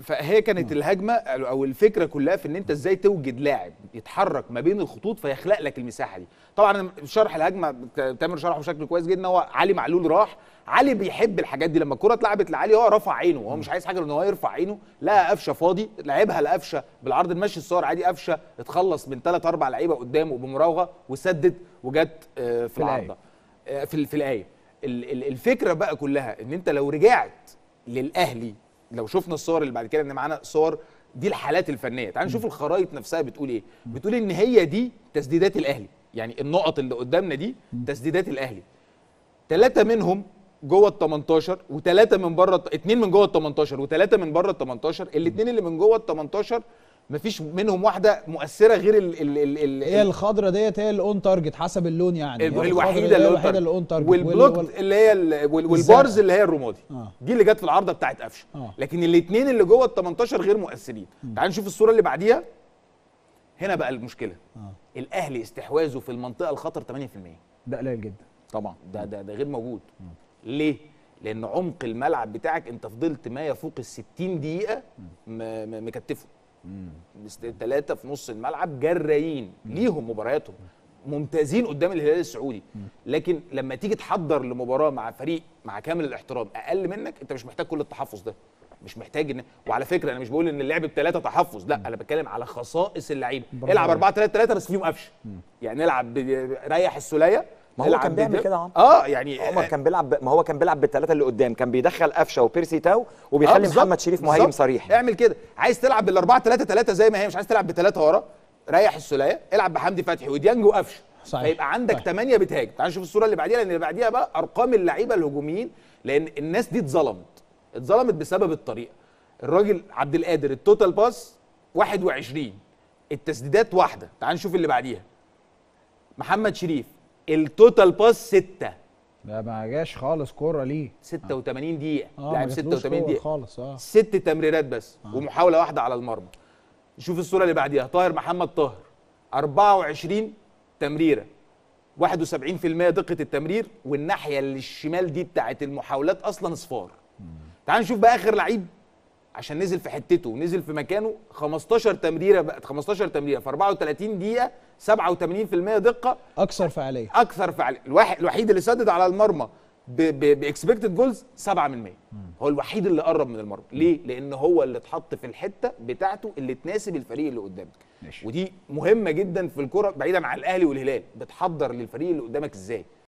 فهي كانت الهجمه او الفكره كلها في ان انت ازاي توجد لاعب يتحرك ما بين الخطوط فيخلق لك المساحه دي طبعا أنا شرح الهجمه تامر شرحه بشكل كويس جدا هو علي معلول راح علي بيحب الحاجات دي لما الكره اتلعبت لعلي هو رفع عينه هو مش عايز حاجه غير ان هو يرفع عينه لقى قفشه فاضي لعبها لقفشه بالعرض المشي الصور عادي قفشه اتخلص من ثلاث اربع لعيبه قدامه بمراوغه وسدد وجت آه، في في الآية. العارضه آه، في ال- في الايه ال- ال- الفكره بقى كلها ان انت لو رجعت للاهلي لو شفنا الصور اللي بعد كده ان معانا صور دي الحالات الفنيه تعال نشوف الخرائط نفسها بتقول ايه بتقول ان هي دي تسديدات الاهلي يعني النقط اللي قدامنا دي تسديدات الاهلي ثلاثه منهم جوه ال 18 وثلاثه من بره اثنين من جوه ال 18 وثلاثه من بره ال 18 الاثنين اللي من جوه ال 18 مفيش منهم واحده مؤثره غير ال ال ال ال هي الخضره ديت هي الاون تارجت حسب اللون يعني هي الخضرة الوحيده دي هي اللي الوحيده اللي اون تارجت والبلوك وال- اللي هي ال- وال- والبارز الزرقاء. اللي هي الرمادي آه. دي اللي جت في العارضه بتاعت قفشه آه. لكن الاثنين اللي جوه ال 18 غير مؤثرين تعال نشوف الصوره اللي بعديها هنا بقى المشكله آه. الاهلي استحواذه في المنطقه الخطر 8% ده قليل جدا طبعا ده ده ده غير موجود ليه لان عمق الملعب بتاعك انت فضلت ما يفوق ال 60 دقيقه م- م- مكتفه ثلاثه في نص الملعب جرايين ليهم مبارياتهم ممتازين قدام الهلال السعودي لكن لما تيجي تحضر لمباراه مع فريق مع كامل الاحترام اقل منك انت مش محتاج كل التحفظ ده مش محتاج ان وعلى فكره انا مش بقول ان اللعب بثلاثه تحفظ لا انا بتكلم على خصائص اللعيبه برافو العب عليك. 4 3 3 بس فيهم قفشه يعني العب ب- ريح السوليه ما هو العب كان بيعمل بده- كده يا عمرو. اه يعني عمر كان بيلعب ب- ما هو كان بيلعب بالثلاثه اللي قدام كان بيدخل قفشه وبيرسي تاو آه، وبيخلي بالظبط، محمد شريف مهاجم بالظبط. صريح اعمل كده عايز تلعب بالاربعه 3 3 زي ما هي مش عايز تلعب بثلاثه ورا ريح السوليه العب بحمدي فتحي وديانج وقفشه صحيح. فيبقى عندك صحيح. ثمانيه بتهاجم تعال نشوف الصوره اللي بعديها لان اللي بعديها بقى ارقام اللعيبه الهجوميين لان الناس دي اتظلمت اتظلمت بسبب الطريقه الراجل عبد القادر التوتال باس 21 التسديدات واحده تعال نشوف اللي بعديها محمد شريف التوتال باس 6 ده ما جاش خالص كوره ليه 86 دقيقه اه لعب ما جاتلوش 86 كور دقيقه خالص اه ست تمريرات بس آه. ومحاوله واحده على المرمى شوف الصوره اللي بعديها طاهر محمد طاهر 24 تمريره 71% دقه التمرير والناحيه اللي الشمال دي بتاعت المحاولات اصلا اصفار تعال نشوف بقى اخر لعيب عشان نزل في حتته ونزل في مكانه 15 تمريره بقى 15 تمريره في 34 دقيقه 87% دقه اكثر فعاليه اكثر فعال الواحد الوحيد اللي سدد على المرمى باكسبكتد جولز 7 من 100 هو الوحيد اللي قرب من المرمى ليه لان هو اللي اتحط في الحته بتاعته اللي تناسب الفريق اللي قدامك ماشي. ودي مهمه جدا في الكره بعيدا عن الاهلي والهلال بتحضر للفريق اللي قدامك ازاي